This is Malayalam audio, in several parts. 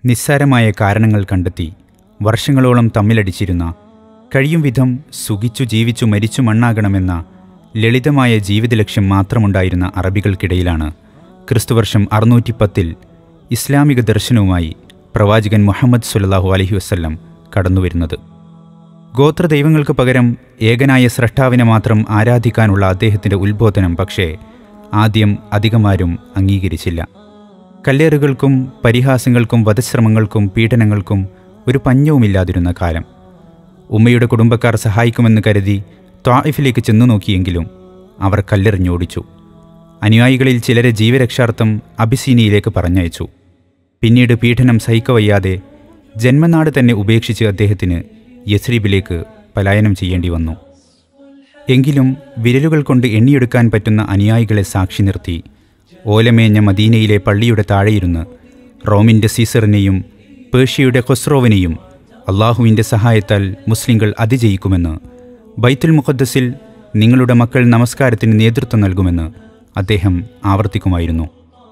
നിസ്സാരമായ കാരണങ്ങൾ കണ്ടെത്തി വർഷങ്ങളോളം തമ്മിലടിച്ചിരുന്ന കഴിയും വിധം സുഖിച്ചു ജീവിച്ചു മരിച്ചു മണ്ണാകണമെന്ന ലളിതമായ ജീവിത ലക്ഷ്യം മാത്രമുണ്ടായിരുന്ന അറബികൾക്കിടയിലാണ് ക്രിസ്തുവർഷം അറുന്നൂറ്റി പത്തിൽ ഇസ്ലാമിക ദർശനവുമായി പ്രവാചകൻ മുഹമ്മദ് സുല്ലാഹു അലഹി വസ്ല്ലം കടന്നുവരുന്നത് ഗോത്രദൈവങ്ങൾക്ക് പകരം ഏകനായ സ്രഷ്ടാവിനെ മാത്രം ആരാധിക്കാനുള്ള അദ്ദേഹത്തിൻ്റെ ഉത്ബോധനം പക്ഷേ ആദ്യം അധികമാരും അംഗീകരിച്ചില്ല കല്ലേറുകൾക്കും പരിഹാസങ്ങൾക്കും വധശ്രമങ്ങൾക്കും പീഡനങ്ങൾക്കും ഒരു പഞ്ഞവുമില്ലാതിരുന്ന കാലം ഉമ്മയുടെ കുടുംബക്കാർ സഹായിക്കുമെന്ന് കരുതി ത്വായിഫിലേക്ക് ചെന്നു നോക്കിയെങ്കിലും അവർ കല്ലെറിഞ്ഞോടിച്ചു അനുയായികളിൽ ചിലരെ ജീവരക്ഷാർത്ഥം അബിസീനിയിലേക്ക് പറഞ്ഞയച്ചു പിന്നീട് പീഡനം സഹിക്കവയ്യാതെ ജന്മനാട് തന്നെ ഉപേക്ഷിച്ച് അദ്ദേഹത്തിന് യസ്രീബിലേക്ക് പലായനം ചെയ്യേണ്ടി വന്നു എങ്കിലും വിരലുകൾ കൊണ്ട് എണ്ണിയെടുക്കാൻ പറ്റുന്ന അനുയായികളെ സാക്ഷി നിർത്തി ഓലമേഞ്ഞ മദീനയിലെ പള്ളിയുടെ താഴെയിരുന്ന് റോമിൻ്റെ സീസറിനെയും പേർഷ്യയുടെ ഖൊസ്രോവിനെയും അള്ളാഹുവിൻ്റെ സഹായത്താൽ മുസ്ലിങ്ങൾ അതിജയിക്കുമെന്ന് ബൈത്തുൽ മുഖദ്ദസിൽ നിങ്ങളുടെ മക്കൾ നമസ്കാരത്തിന് നേതൃത്വം നൽകുമെന്ന് അദ്ദേഹം ആവർത്തിക്കുമായിരുന്നു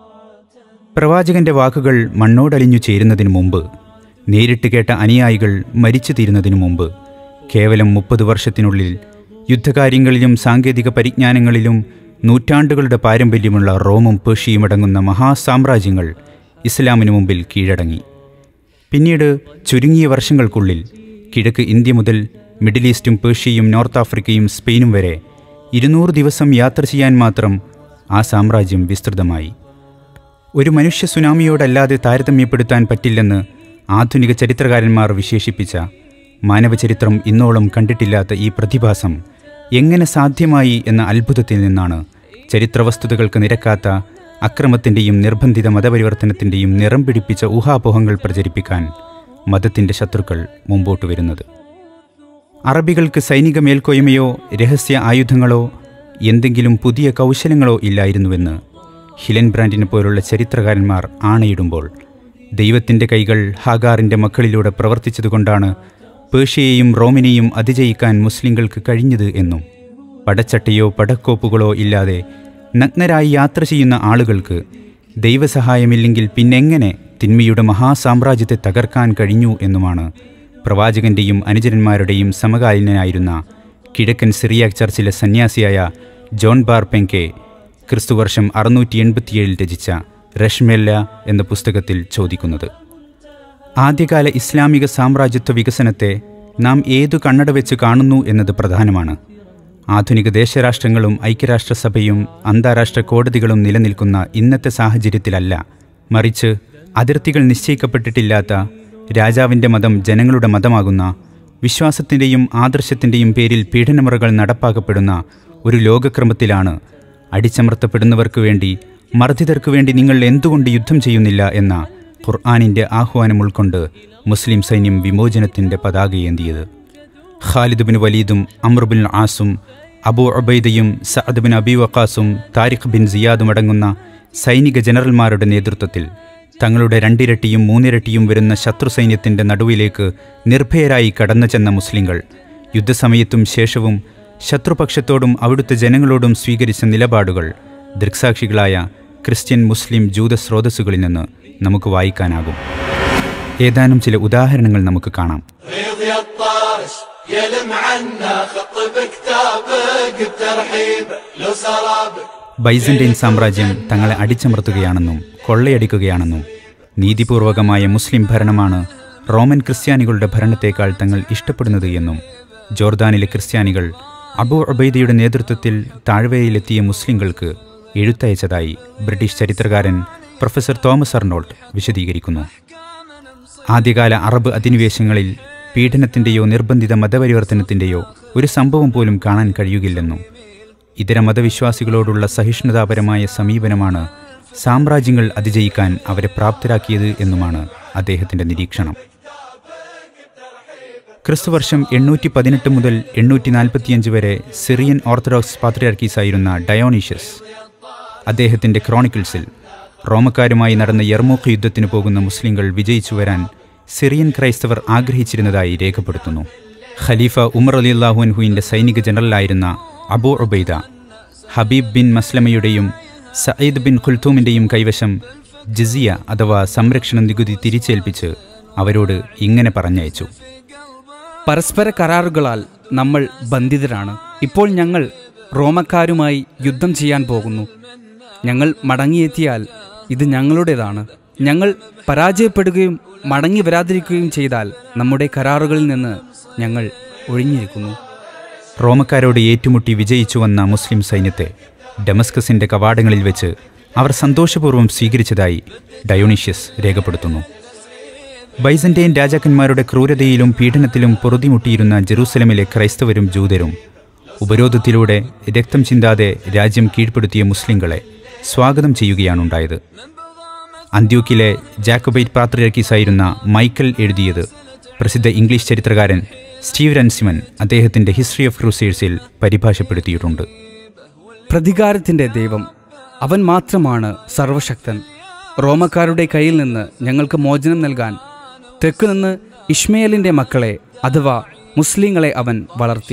പ്രവാചകന്റെ വാക്കുകൾ മണ്ണോടലിഞ്ഞു ചേരുന്നതിനു മുമ്പ് നേരിട്ട് കേട്ട അനുയായികൾ മരിച്ചു തീരുന്നതിനു മുമ്പ് കേവലം മുപ്പത് വർഷത്തിനുള്ളിൽ യുദ്ധകാര്യങ്ങളിലും സാങ്കേതിക പരിജ്ഞാനങ്ങളിലും നൂറ്റാണ്ടുകളുടെ പാരമ്പര്യമുള്ള റോമും പേർഷ്യയും അടങ്ങുന്ന മഹാസാമ്രാജ്യങ്ങൾ ഇസ്ലാമിനു മുമ്പിൽ കീഴടങ്ങി പിന്നീട് ചുരുങ്ങിയ വർഷങ്ങൾക്കുള്ളിൽ കിഴക്ക് ഇന്ത്യ മുതൽ മിഡിൽ ഈസ്റ്റും പേർഷ്യയും നോർത്ത് ആഫ്രിക്കയും സ്പെയിനും വരെ ഇരുന്നൂറ് ദിവസം യാത്ര ചെയ്യാൻ മാത്രം ആ സാമ്രാജ്യം വിസ്തൃതമായി ഒരു മനുഷ്യ സുനാമിയോടല്ലാതെ താരതമ്യപ്പെടുത്താൻ പറ്റില്ലെന്ന് ആധുനിക ചരിത്രകാരന്മാർ വിശേഷിപ്പിച്ച മാനവചരിത്രം ഇന്നോളം കണ്ടിട്ടില്ലാത്ത ഈ പ്രതിഭാസം എങ്ങനെ സാധ്യമായി എന്ന അത്ഭുതത്തിൽ നിന്നാണ് ചരിത്രവസ്തുതകൾക്ക് നിരക്കാത്ത അക്രമത്തിൻ്റെയും നിർബന്ധിത മതപരിവർത്തനത്തിൻ്റെയും നിറം പിടിപ്പിച്ച ഊഹാപോഹങ്ങൾ പ്രചരിപ്പിക്കാൻ മതത്തിൻ്റെ ശത്രുക്കൾ മുമ്പോട്ട് വരുന്നത് അറബികൾക്ക് സൈനിക മേൽക്കോയ്മയോ രഹസ്യ ആയുധങ്ങളോ എന്തെങ്കിലും പുതിയ കൗശലങ്ങളോ ഇല്ലായിരുന്നുവെന്ന് ഹിലൻ ബ്രാൻഡിനെ പോലുള്ള ചരിത്രകാരന്മാർ ആണയിടുമ്പോൾ ദൈവത്തിൻ്റെ കൈകൾ ഹാഗാറിൻ്റെ മക്കളിലൂടെ പ്രവർത്തിച്ചതുകൊണ്ടാണ് പേർഷ്യയെയും റോമിനെയും അതിജയിക്കാൻ മുസ്ലിങ്ങൾക്ക് കഴിഞ്ഞത് എന്നും പടച്ചട്ടയോ പടക്കോപ്പുകളോ ഇല്ലാതെ നഗ്നരായി യാത്ര ചെയ്യുന്ന ആളുകൾക്ക് ദൈവസഹായമില്ലെങ്കിൽ പിന്നെങ്ങനെ തിന്മയുടെ മഹാസാമ്രാജ്യത്തെ തകർക്കാൻ കഴിഞ്ഞു എന്നുമാണ് പ്രവാചകന്റെയും അനുചരന്മാരുടെയും സമകാലീനനായിരുന്ന കിഴക്കൻ സിറിയാക് ചർച്ചിലെ സന്യാസിയായ ജോൺ ബാർ പെങ്കെ ക്രിസ്തുവർഷം അറുന്നൂറ്റി എൺപത്തിയേഴിൽ രചിച്ച റഷ്മെല്ല എന്ന പുസ്തകത്തിൽ ചോദിക്കുന്നത് ആദ്യകാല ഇസ്ലാമിക സാമ്രാജ്യത്വ വികസനത്തെ നാം ഏതു കണ്ണട വെച്ച് കാണുന്നു എന്നത് പ്രധാനമാണ് ആധുനിക ദേശരാഷ്ട്രങ്ങളും ഐക്യരാഷ്ട്രസഭയും അന്താരാഷ്ട്ര കോടതികളും നിലനിൽക്കുന്ന ഇന്നത്തെ സാഹചര്യത്തിലല്ല മറിച്ച് അതിർത്തികൾ നിശ്ചയിക്കപ്പെട്ടിട്ടില്ലാത്ത രാജാവിൻ്റെ മതം ജനങ്ങളുടെ മതമാകുന്ന വിശ്വാസത്തിൻ്റെയും ആദർശത്തിൻ്റെയും പേരിൽ പീഡനമുറകൾ നടപ്പാക്കപ്പെടുന്ന ഒരു ലോകക്രമത്തിലാണ് അടിച്ചമർത്തപ്പെടുന്നവർക്ക് വേണ്ടി മർദ്ദിതർക്ക് വേണ്ടി നിങ്ങൾ എന്തുകൊണ്ട് യുദ്ധം ചെയ്യുന്നില്ല എന്ന ഖുർആാനിൻ്റെ ആഹ്വാനം ഉൾക്കൊണ്ട് മുസ്ലിം സൈന്യം വിമോചനത്തിൻ്റെ പതാകയേന്തിയത് ഖാലിദ് ബിൻ വലീദും അമ്രുബിൻ ആസും അബു അബൈദയും സഅദ് ബിൻ അബി വക്കാസും താരിഖ് ബിൻ സിയാദും അടങ്ങുന്ന സൈനിക ജനറൽമാരുടെ നേതൃത്വത്തിൽ തങ്ങളുടെ രണ്ടിരട്ടിയും മൂന്നിരട്ടിയും വരുന്ന ശത്രു സൈന്യത്തിൻ്റെ നടുവിലേക്ക് നിർഭയരായി കടന്നു ചെന്ന മുസ്ലിങ്ങൾ യുദ്ധസമയത്തും ശേഷവും ശത്രുപക്ഷത്തോടും അവിടുത്തെ ജനങ്ങളോടും സ്വീകരിച്ച നിലപാടുകൾ ദൃക്സാക്ഷികളായ ക്രിസ്ത്യൻ മുസ്ലിം ജൂത സ്രോതസ്സുകളിൽ നിന്ന് നമുക്ക് വായിക്കാനാകും ഏതാനും ചില ഉദാഹരണങ്ങൾ നമുക്ക് കാണാം ريض يا الطارش يلم عنا خط بكتابك بترحيب لو سرابك ബൈസന്റൈൻ സാമ്രാജ്യം തങ്ങളെ അടിച്ചമർത്തുകയാണെന്നും കൊള്ളയടിക്കുകയാണെന്നും നീതിപൂർവകമായ മുസ്ലിം ഭരണമാണ് റോമൻ ക്രിസ്ത്യാനികളുടെ ഭരണത്തേക്കാൾ തങ്ങൾ ഇഷ്ടപ്പെടുന്നത് എന്നും ജോർദാനിലെ ക്രിസ്ത്യാനികൾ അബു അബൈദയുടെ നേതൃത്വത്തിൽ താഴ്വരയിലെത്തിയ മുസ്ലിങ്ങൾക്ക് എഴുത്തയച്ചതായി ബ്രിട്ടീഷ് ചരിത്രകാരൻ പ്രൊഫസർ തോമസ് അർണോൾട്ട് വിശദീകരിക്കുന്നു ആദ്യകാല അറബ് അധിനിവേശങ്ങളിൽ പീഡനത്തിൻ്റെയോ നിർബന്ധിത മതപരിവർത്തനത്തിൻ്റെയോ ഒരു സംഭവം പോലും കാണാൻ കഴിയുകയില്ലെന്നും ഇതര മതവിശ്വാസികളോടുള്ള സഹിഷ്ണുതാപരമായ സമീപനമാണ് സാമ്രാജ്യങ്ങൾ അതിജയിക്കാൻ അവരെ പ്രാപ്തരാക്കിയത് എന്നുമാണ് അദ്ദേഹത്തിൻ്റെ നിരീക്ഷണം ക്രിസ്തുവർഷം എണ്ണൂറ്റി പതിനെട്ട് മുതൽ എണ്ണൂറ്റി നാൽപ്പത്തിയഞ്ച് വരെ സിറിയൻ ഓർത്തഡോക്സ് പാത്രിയാർക്കീസായിരുന്ന ഡയോണീഷ്യസ് അദ്ദേഹത്തിൻ്റെ ക്രോണിക്കിൾസിൽ റോമക്കാരുമായി നടന്ന യർമൂഖ് യുദ്ധത്തിന് പോകുന്ന മുസ്ലിങ്ങൾ വിജയിച്ചു വരാൻ സിറിയൻ ക്രൈസ്തവർ ആഗ്രഹിച്ചിരുന്നതായി രേഖപ്പെടുത്തുന്നു ഖലീഫ ഉമർ അലി അള്ളാഹുൻഹുവിൻ്റെ സൈനിക ജനറലായിരുന്ന അബൂ ഉബൈദ ഹബീബ് ബിൻ മസ്ലമയുടെയും സയ്യിദ് ബിൻ ഖുൽത്തൂമിൻ്റെയും കൈവശം ജിസിയ അഥവാ സംരക്ഷണ നികുതി തിരിച്ചേൽപ്പിച്ച് അവരോട് ഇങ്ങനെ പറഞ്ഞയച്ചു പരസ്പര കരാറുകളാൽ നമ്മൾ ബന്ധിതരാണ് ഇപ്പോൾ ഞങ്ങൾ റോമക്കാരുമായി യുദ്ധം ചെയ്യാൻ പോകുന്നു ഞങ്ങൾ മടങ്ങിയെത്തിയാൽ ഇത് ഞങ്ങളുടേതാണ് ഞങ്ങൾ പരാജയപ്പെടുകയും മടങ്ങി വരാതിരിക്കുകയും ചെയ്താൽ നമ്മുടെ കരാറുകളിൽ നിന്ന് ഞങ്ങൾ ഒഴിഞ്ഞിരിക്കുന്നു റോമക്കാരോട് ഏറ്റുമുട്ടി വിജയിച്ചു വന്ന മുസ്ലിം സൈന്യത്തെ ഡമസ്കസിന്റെ കവാടങ്ങളിൽ വെച്ച് അവർ സന്തോഷപൂർവ്വം സ്വീകരിച്ചതായി ഡയോണീഷ്യസ് രേഖപ്പെടുത്തുന്നു ബൈസന്റൈൻ രാജാക്കന്മാരുടെ ക്രൂരതയിലും പീഡനത്തിലും പൊറുതിമുട്ടിയിരുന്ന ജെറൂസലമിലെ ക്രൈസ്തവരും ജൂതരും ഉപരോധത്തിലൂടെ രക്തം ചിന്താതെ രാജ്യം കീഴ്പ്പെടുത്തിയ മുസ്ലിങ്ങളെ സ്വാഗതം ചെയ്യുകയാണുണ്ടായത് അന്ത്യോക്കിലെ ജാക്കബൈറ്റ് പാത്രിയർക്കീസായിരുന്ന മൈക്കൽ എഴുതിയത് പ്രസിദ്ധ ഇംഗ്ലീഷ് ചരിത്രകാരൻ സ്റ്റീവ് റൻസിമൻ അദ്ദേഹത്തിൻ്റെ ഹിസ്റ്ററി ഓഫ് ക്രൂസേഴ്സിൽ പരിഭാഷപ്പെടുത്തിയിട്ടുണ്ട് പ്രതികാരത്തിൻ്റെ ദൈവം അവൻ മാത്രമാണ് സർവശക്തൻ റോമക്കാരുടെ കയ്യിൽ നിന്ന് ഞങ്ങൾക്ക് മോചനം നൽകാൻ തെക്കുനിന്ന് ഇഷ്മയേലിൻ്റെ മക്കളെ അഥവാ മുസ്ലിങ്ങളെ അവൻ വളർത്തി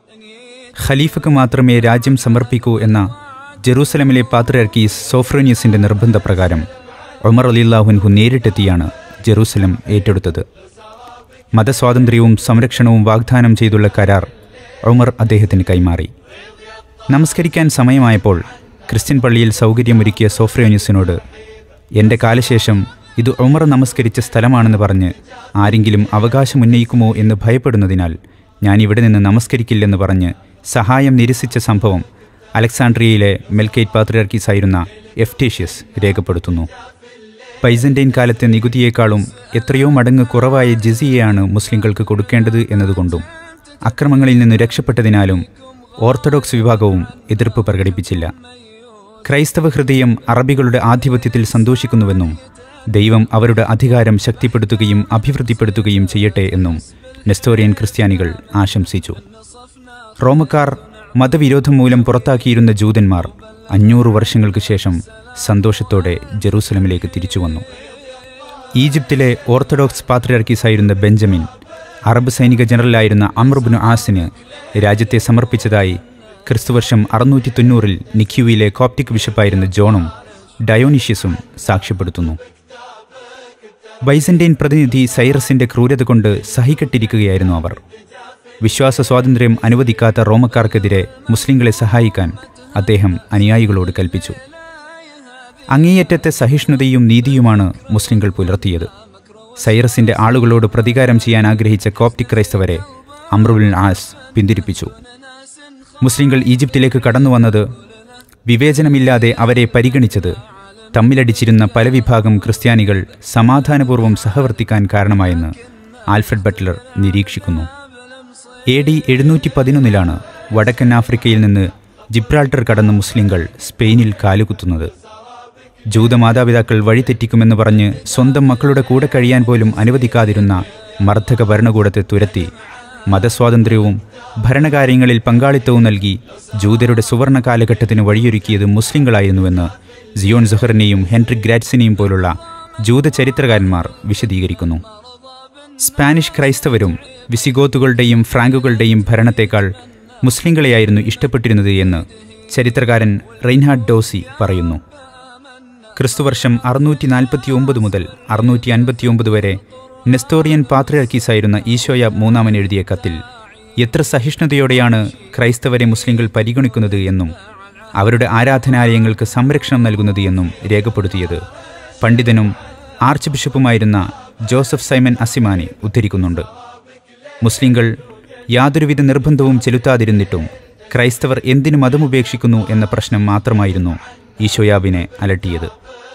ഖലീഫക്ക് മാത്രമേ രാജ്യം സമർപ്പിക്കൂ എന്ന ജെറൂസലമിലെ പാത്രിയർക്കീസ് സോഫ്രോനിയസിന്റെ നിർബന്ധപ്രകാരം ഉമർ അലില്ലാഹുൻഹു നേരിട്ടെത്തിയാണ് ജെറൂസലം ഏറ്റെടുത്തത് മതസ്വാതന്ത്ര്യവും സംരക്ഷണവും വാഗ്ദാനം ചെയ്തുള്ള കരാർ ഉമർ അദ്ദേഹത്തിന് കൈമാറി നമസ്കരിക്കാൻ സമയമായപ്പോൾ ക്രിസ്ത്യൻ പള്ളിയിൽ സൗകര്യമൊരുക്കിയ സോഫ്രോനിയസിനോട് എൻ്റെ കാലശേഷം ഇത് ഉമർ നമസ്കരിച്ച സ്ഥലമാണെന്ന് പറഞ്ഞ് ആരെങ്കിലും അവകാശമുന്നയിക്കുമോ എന്ന് ഭയപ്പെടുന്നതിനാൽ ഞാൻ ഇവിടെ നിന്ന് നമസ്കരിക്കില്ലെന്ന് പറഞ്ഞ് സഹായം നിരസിച്ച സംഭവം അലക്സാണ്ട്രിയയിലെ മെൽക്കേറ്റ് പാത്രിയർക്കീസായിരുന്ന എഫ്റ്റേഷ്യസ് രേഖപ്പെടുത്തുന്നു പൈസന്റൈൻ കാലത്തെ നികുതിയേക്കാളും എത്രയോ മടങ്ങ് കുറവായ ജിസിയയാണ് മുസ്ലിങ്ങൾക്ക് കൊടുക്കേണ്ടത് എന്നതുകൊണ്ടും അക്രമങ്ങളിൽ നിന്ന് രക്ഷപ്പെട്ടതിനാലും ഓർത്തഡോക്സ് വിഭാഗവും എതിർപ്പ് പ്രകടിപ്പിച്ചില്ല ക്രൈസ്തവ ഹൃദയം അറബികളുടെ ആധിപത്യത്തിൽ സന്തോഷിക്കുന്നുവെന്നും ദൈവം അവരുടെ അധികാരം ശക്തിപ്പെടുത്തുകയും അഭിവൃദ്ധിപ്പെടുത്തുകയും ചെയ്യട്ടെ എന്നും നെസ്തോറിയൻ ക്രിസ്ത്യാനികൾ ആശംസിച്ചു റോമക്കാർ മതവിരോധം മൂലം പുറത്താക്കിയിരുന്ന ജൂതന്മാർ അഞ്ഞൂറ് വർഷങ്ങൾക്ക് ശേഷം സന്തോഷത്തോടെ ജെറൂസലമിലേക്ക് തിരിച്ചു വന്നു ഈജിപ്തിലെ ഓർത്തഡോക്സ് പാത്രിയർക്കീസായിരുന്ന ബെഞ്ചമിൻ അറബ് സൈനിക ജനറലായിരുന്ന അമ്രുബിനു ആസിന് രാജ്യത്തെ സമർപ്പിച്ചതായി ക്രിസ്തുവർഷം അറുന്നൂറ്റി തൊണ്ണൂറിൽ നിക്യുവിലെ കോപ്റ്റിക് ബിഷപ്പായിരുന്ന ജോണും ഡയോനിഷ്യസും സാക്ഷ്യപ്പെടുത്തുന്നു ബൈസന്റൈൻ പ്രതിനിധി സൈറസിന്റെ ക്രൂരത കൊണ്ട് സഹികെട്ടിരിക്കുകയായിരുന്നു അവർ വിശ്വാസ സ്വാതന്ത്ര്യം അനുവദിക്കാത്ത റോമക്കാർക്കെതിരെ മുസ്ലിങ്ങളെ സഹായിക്കാൻ അദ്ദേഹം അനുയായികളോട് കൽപ്പിച്ചു അങ്ങേയറ്റത്തെ സഹിഷ്ണുതയും നീതിയുമാണ് മുസ്ലിങ്ങൾ പുലർത്തിയത് സൈറസിന്റെ ആളുകളോട് പ്രതികാരം ചെയ്യാൻ ആഗ്രഹിച്ച കോപ്റ്റിക് ക്രൈസ്തവരെ അമ്രുൽ ആസ് പിന്തിരിപ്പിച്ചു മുസ്ലിങ്ങൾ ഈജിപ്തിലേക്ക് കടന്നു വന്നത് വിവേചനമില്ലാതെ അവരെ പരിഗണിച്ചത് തമ്മിലടിച്ചിരുന്ന പല വിഭാഗം ക്രിസ്ത്യാനികൾ സമാധാനപൂർവ്വം സഹവർത്തിക്കാൻ കാരണമായെന്ന് ആൽഫ്രഡ് ബട്ട്ലർ നിരീക്ഷിക്കുന്നു എ ഡി എഴുന്നൂറ്റി പതിനൊന്നിലാണ് വടക്കൻ ആഫ്രിക്കയിൽ നിന്ന് ജിബ്രാൾട്ടർ കടന്ന മുസ്ലിങ്ങൾ സ്പെയിനിൽ കാലുകുത്തുന്നത് ജൂതമാതാപിതാക്കൾ വഴിതെറ്റിക്കുമെന്ന് പറഞ്ഞ് സ്വന്തം മക്കളുടെ കൂടെ കഴിയാൻ പോലും അനുവദിക്കാതിരുന്ന മർദ്ദക ഭരണകൂടത്തെ തുരത്തി മതസ്വാതന്ത്ര്യവും ഭരണകാര്യങ്ങളിൽ പങ്കാളിത്തവും നൽകി ജൂതരുടെ സുവർണ കാലഘട്ടത്തിന് വഴിയൊരുക്കിയത് മുസ്ലിങ്ങളായിരുന്നുവെന്ന് സിയോൺ സുഹറിനെയും ഹെൻറിക് ഗ്രാറ്റ്സിനെയും പോലുള്ള ജൂത ചരിത്രകാരന്മാർ വിശദീകരിക്കുന്നു സ്പാനിഷ് ക്രൈസ്തവരും വിസിഗോത്തുകളുടെയും ഫ്രാങ്കുകളുടെയും ഭരണത്തേക്കാൾ മുസ്ലിങ്ങളെയായിരുന്നു ഇഷ്ടപ്പെട്ടിരുന്നത് എന്ന് ചരിത്രകാരൻ റെയിൻഹാർഡ് ഡോസി പറയുന്നു ക്രിസ്തുവർഷം അറുന്നൂറ്റി നാൽപ്പത്തി ഒമ്പത് മുതൽ അറുന്നൂറ്റി അൻപത്തി ഒമ്പത് വരെ നെസ്തോറിയൻ പാത്രിയർക്കീസായിരുന്ന ഈശോയ മൂന്നാമൻ എഴുതിയ കത്തിൽ എത്ര സഹിഷ്ണുതയോടെയാണ് ക്രൈസ്തവരെ മുസ്ലിങ്ങൾ പരിഗണിക്കുന്നത് എന്നും അവരുടെ ആരാധനാലയങ്ങൾക്ക് സംരക്ഷണം നൽകുന്നത് എന്നും രേഖപ്പെടുത്തിയത് പണ്ഡിതനും ആർച്ച് ബിഷപ്പുമായിരുന്ന ജോസഫ് സൈമൻ അസിമാനെ ഉദ്ധരിക്കുന്നുണ്ട് മുസ്ലിങ്ങൾ യാതൊരുവിധ നിർബന്ധവും ചെലുത്താതിരുന്നിട്ടും ക്രൈസ്തവർ എന്തിനു മതമുപേക്ഷിക്കുന്നു എന്ന പ്രശ്നം മാത്രമായിരുന്നു ഈശോയാബിനെ അലട്ടിയത്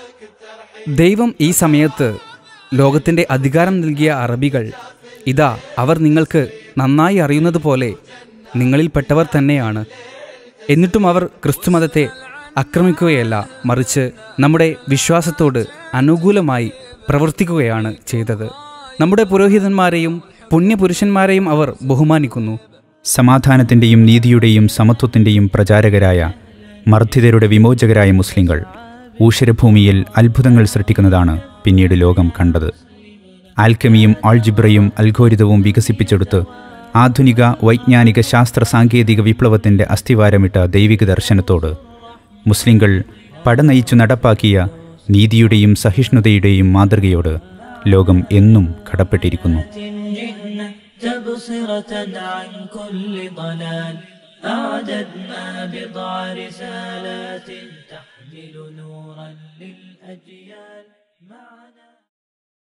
ദൈവം ഈ സമയത്ത് ലോകത്തിൻ്റെ അധികാരം നൽകിയ അറബികൾ ഇതാ അവർ നിങ്ങൾക്ക് നന്നായി അറിയുന്നത് പോലെ നിങ്ങളിൽപ്പെട്ടവർ തന്നെയാണ് എന്നിട്ടും അവർ ക്രിസ്തുമതത്തെ ആക്രമിക്കുകയല്ല മറിച്ച് നമ്മുടെ വിശ്വാസത്തോട് അനുകൂലമായി പ്രവർത്തിക്കുകയാണ് ചെയ്തത് നമ്മുടെ പുരോഹിതന്മാരെയും പുണ്യപുരുഷന്മാരെയും അവർ ബഹുമാനിക്കുന്നു സമാധാനത്തിൻ്റെയും നീതിയുടെയും സമത്വത്തിൻ്റെയും പ്രചാരകരായ മർദ്ദിതരുടെ വിമോചകരായ മുസ്ലിങ്ങൾ ഊഷരഭൂമിയിൽ അത്ഭുതങ്ങൾ സൃഷ്ടിക്കുന്നതാണ് പിന്നീട് ലോകം കണ്ടത് ആൽക്കമിയും ആൾജിബ്രയും അൽഗോരിതവും വികസിപ്പിച്ചെടുത്ത് ആധുനിക വൈജ്ഞാനിക ശാസ്ത്ര സാങ്കേതിക വിപ്ലവത്തിൻ്റെ അസ്ഥിവാരമിട്ട ദൈവിക ദർശനത്തോട് മുസ്ലിങ്ങൾ പടനയിച്ചു നടപ്പാക്കിയ നീതിയുടെയും സഹിഷ്ണുതയുടെയും മാതൃകയോട് ലോകം എന്നും കടപ്പെട്ടിരിക്കുന്നു جئنا تبصرة عن كل ضلال أعددنا بضع رسالات تحمل نورا للأجيال معنا